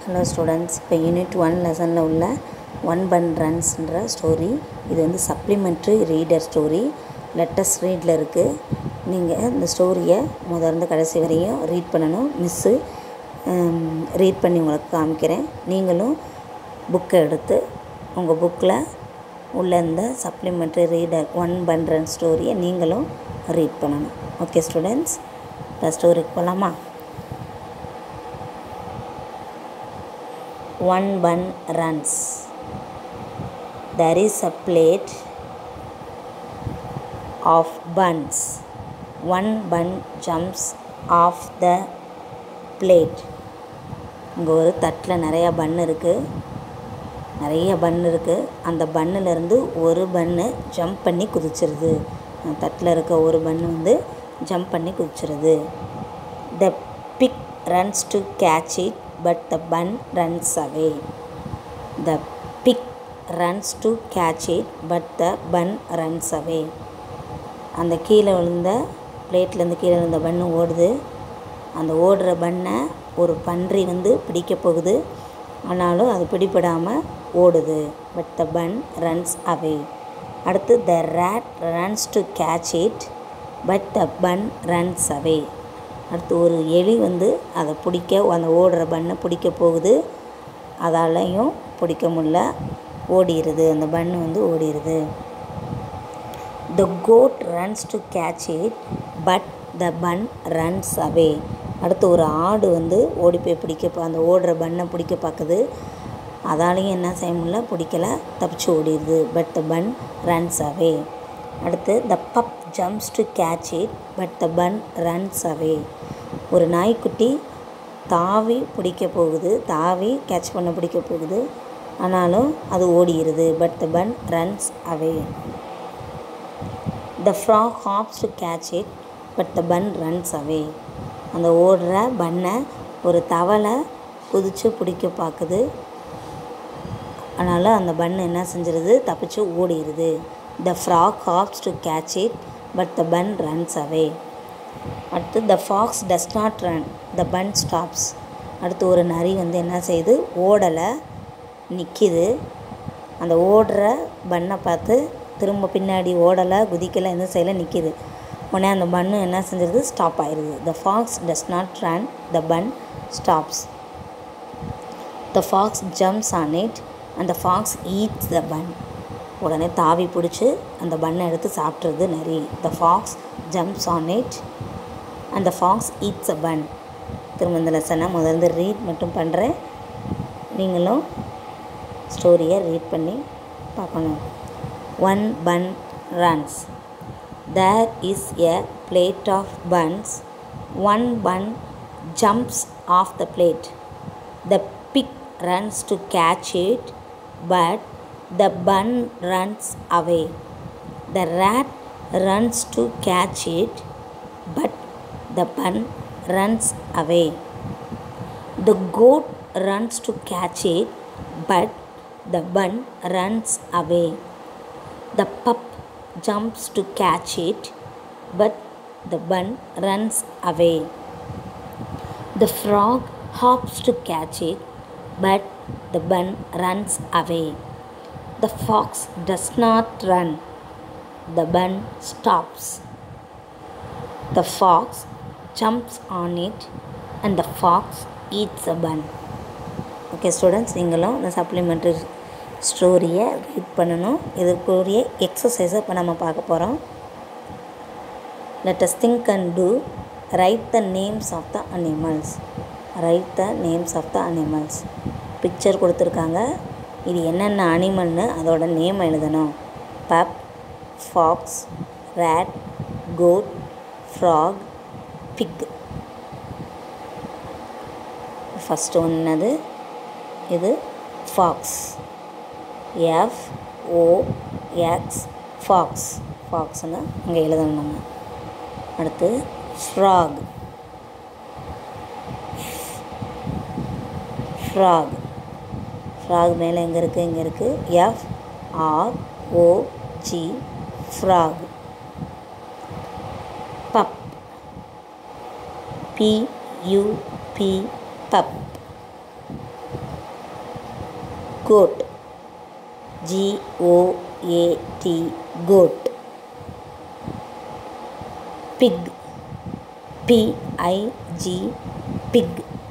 Hello students இப்போ unit one லெசனில் உள்ள ஒன் பன் ரன்ஸ்ன்ற ஸ்டோரி இது வந்து சப்ளிமெண்ட்ரி ரீடர் ஸ்டோரி லெட்டஸ்ட் ரீடில் இருக்குது நீங்கள் இந்த ஸ்டோரியை முதல்ல கடைசி வரையும் ரீட் பண்ணணும் மிஸ்ஸு ரீட் பண்ணி உங்களுக்கு காமிக்கிறேன் நீங்களும் புக்கை எடுத்து உங்கள் புக்கில் உள்ள இந்த supplementary reader one bun run ஸ்டோரியை நீங்களும் ரீட் பண்ணணும் ஓகே ஸ்டூடெண்ட்ஸ் இப்போ ஸ்டோரிக்கு போகலாமா one bun runs. There is a plate of buns. One bun jumps off the plate. இங்கே ஒரு தட்டில் நிறையா பன் இருக்குது நிறைய பன் இருக்குது அந்த பன்னுலேருந்து ஒரு பன்னு ஜம்ப் பண்ணி குதிச்சிருது அந்த தட்டில் இருக்க ஒரு பன்னு வந்து ஜம்ப் பண்ணி குதிச்சிருது the pig runs to catch it but the bun runs away. The pig runs to catch it, but the bun runs away. அந்த கீழே விழுந்த பிளேட்லேருந்து கீழே விழுந்த பண்ணு ஓடுது அந்த ஓடுற பண்ணை ஒரு பன்றி வந்து பிடிக்க போகுது ஆனாலும் அது பிடிபடாமல் ஓடுது but the bun runs away அடுத்து the rat runs to catch it but the bun runs away அடுத்து ஒரு எலி வந்து அதை பிடிக்க அந்த ஓடுற பண்ணை பிடிக்க போகுது அதாலையும் பிடிக்க முடில ஓடிடுது அந்த பண்ணு வந்து ஓடிடுது the goat runs to catch it but the bun runs away அடுத்து ஒரு ஆடு வந்து ஓடி போய் பிடிக்க அந்த ஓடுற பண்ணை பிடிக்க பார்க்குது அதாலையும் என்ன செய்ய முடியல பிடிக்கல தப்பிச்சு ஓடிடுது but the bun runs away அடுத்து the pup jumps to catch it but the bun runs away ஒரு நாய்க்குட்டி தாவி பிடிக்க போகுது தாவி கேட்ச் பண்ண பிடிக்க போகுது ஆனாலும் அது ஓடிடுது but the bun runs away the frog hops to catch it but the bun runs away அந்த ஓடுற பண்ணை ஒரு தவளை குதித்து பிடிக்க பார்க்குது அதனால் அந்த பன் என்ன செஞ்சிருது தப்பிச்சு ஓடிடுது the frog hops to catch it but the bun runs away அடுத்து the fox does not run the bun stops அடுத்து ஒரு நரி வந்து என்ன செய்யுது ஓடலை நிற்கிது அந்த ஓடுற பண்ணை பார்த்து திரும்ப பின்னாடி ஓடலை குதிக்கலை எந்த சைடில் நிற்கிது உடனே அந்த பண்ணு என்ன செஞ்சிருது ஸ்டாப் ஆயிடுது the fox does not run the bun stops the fox jumps on it அந்த ஃபாக்ஸ் ஈட்ஸ் த பன் உடனே தாவி பிடிச்சி அந்த பண்ணை எடுத்து சாப்பிட்றது நரி the fox jumps on it அந்த ஃபாக்ஸ் ஈட்ஸ் அ பன் திரும்ப இந்த லெசனை முதல்ல ரீட் மட்டும் பண்ணுறேன் நீங்களும் ஸ்டோரியை ரீட் பண்ணி பார்க்கணும் one bun runs there is a plate of buns one bun jumps off the plate the pig runs to catch it but the bun runs away. The rat runs to catch it, but the bun runs away. The goat runs to catch it, but the bun runs away. The pup jumps to catch it, but the bun runs away. The frog hops to catch it, but the bun runs away. The fox does not run. The bun stops. The fox jumps on it and the fox eats a bun. Okay students நீங்களும் இந்த supplementary ஸ்டோரியை read பண்ணணும் இதுக்குரிய எக்ஸசைஸை இப்போ நம்ம பார்க்க போகிறோம் let us think and do write the names of the animals write the names of the animals picture கொடுத்துருக்காங்க இது என்னென்ன அனிமல்னு அதோட நேம் எழுதணும் pup fox rat goat frog pig first ஒன்றது இது fox F O X fox ஃபாக்ஸ்னு இங்கே எழுதணும் நம்ம அடுத்து ஃப்ராக் ஃப்ராக் ஃப்ராக் மேலே எங்கே இருக்குது இங்கே இருக்குது F R O G frog pup P U P pup goat G O A T goat pig P I G pig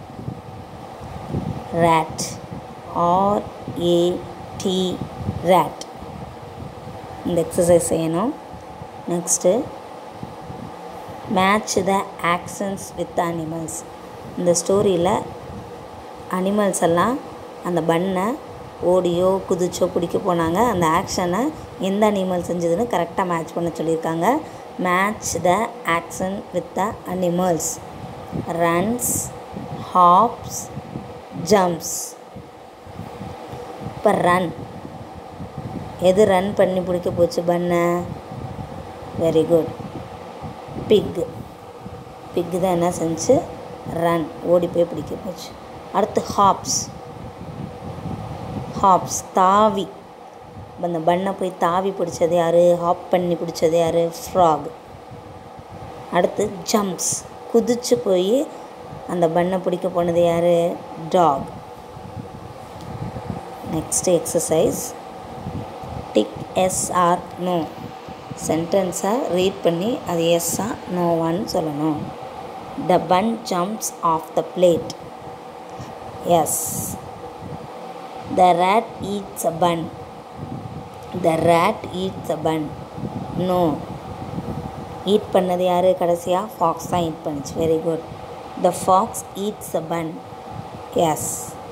rat R A T rat இந்த எக்ஸசைஸ் செய்யணும் next match the actions with animals இந்த ஸ்டோரியில் animals எல்லாம் அந்த பண்ணை ஓடியோ குதிச்சோ பிடிக்க போனாங்க அந்த ஆக்ஷனை எந்த அனிமல் செஞ்சதுன்னு கரெக்டாக மேட்ச் பண்ண சொல்லியிருக்காங்க match the action with the animals runs hops jumps இப்போ ரன் எது ரன் பண்ணி பிடிக்க போச்சு பண்ணை வெரி குட் பிக் பிக் தான் என்ன செஞ்சு ரன் ஓடி போய் பிடிக்க போச்சு அடுத்து ஹாப்ஸ் ஹாப்ஸ் தாவி அந்த பண்ணை போய் தாவி பிடிச்சது யார் ஹாப் பண்ணி பிடிச்சது யார் ஃப்ராக் அடுத்து ஜம்ப்ஸ் குதிச்சு போய் அந்த பண்ணை பிடிக்க போனது யார் dog next exercise tick yes or no சென்டென்ஸை ரீட் பண்ணி அது எஸ்ஸா நோவான்னு சொல்லணும் the bun jumps off the plate yes the rat eats a bun the rat eats a bun no eat பண்ணது யார் கடைசியாக ஃபாக்ஸ் தான் ஈட் பண்ணுச்சு very good the fox eats a bun yes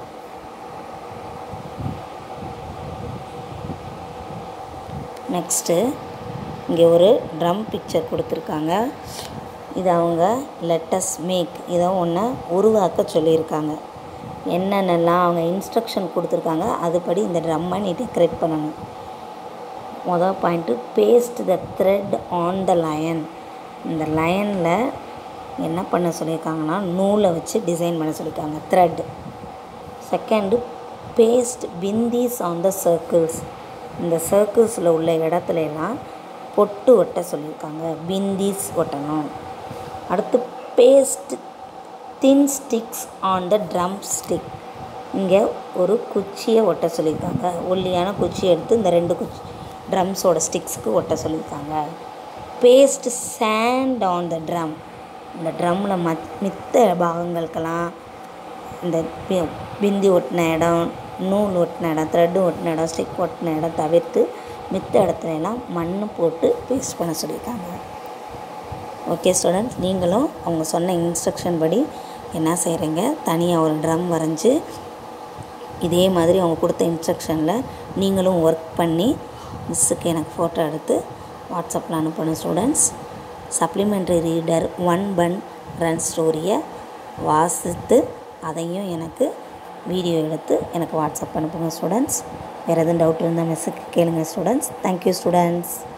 next இங்கே ஒரு ட்ரம் பிக்சர் கொடுத்துருக்காங்க இது அவங்க லெட்டஸ் மேக் இதை ஒன்று உருவாக்க சொல்லியிருக்காங்க என்னென்னலாம் அவங்க இன்ஸ்ட்ரக்ஷன் கொடுத்துருக்காங்க அதுபடி இந்த ட்ரம்மை நீ டெக்கரேட் பண்ணணும் மொதல் point paste the thread on the line இந்த லயனில் என்ன பண்ண சொல்லியிருக்காங்கன்னா நூலை வச்சு டிசைன் பண்ண சொல்லியிருக்காங்க thread second paste bindis on the circles இந்த சர்க்கிள்ஸில் உள்ள இடத்துல எல்லாம் பொட்டு ஒட்ட சொல்லியிருக்காங்க பிந்திஸ் ஒட்டணும் அடுத்து paste thin sticks on the drum stick இங்கே ஒரு குச்சியை ஒட்ட சொல்லியிருக்காங்க ஒல்லியான குச்சியை எடுத்து இந்த ரெண்டு குச்சி ட்ரம்ஸோட ஸ்டிக்ஸ்க்கு ஒட்ட சொல்லியிருக்காங்க paste sand on the drum இந்த ட்ரம்மில் மத் மித்த பாகங்களுக்கெல்லாம் இந்த பி- பிந்தி ஒட்டின இடம் நூல் ஒட்டின இடம் த்ரெட்டு ஒட்டின இடம் ஸ்டிக் ஒட்டின இடம் தவிர்த்து மித்த இடத்துல எல்லாம் மண் போட்டு பேஸ்ட் பண்ண சொல்லியிருக்காங்க ஓகே ஸ்டூடெண்ட்ஸ் நீங்களும் அவங்க சொன்ன இன்ஸ்ட்ரக்ஷன் படி என்ன செய்கிறீங்க தனியாக ஒரு ட்ரம் வரைஞ்சி இதே மாதிரி அவங்க கொடுத்த இன்ஸ்ட்ரக்ஷனில் நீங்களும் ஒர்க் பண்ணி மிஸ்ஸுக்கு எனக்கு ஃபோட்டோ எடுத்து வாட்ஸ்அப்பில் அனுப்பணும் students supplementary reader one bun run ஸ்டோரியை வாசித்து அதையும் எனக்கு வீடியோ எடுத்து எனக்கு வாட்ஸ்அப் அனுப்புங்க ஸ்டூடெண்ட்ஸ் வேறு எதுவும் டவுட் இருந்தால் மிஸ்ஸுக்கு கேளுங்க ஸ்டூடெண்ட்ஸ் தேங்க்யூ ஸ்டூடெண்ட்ஸ்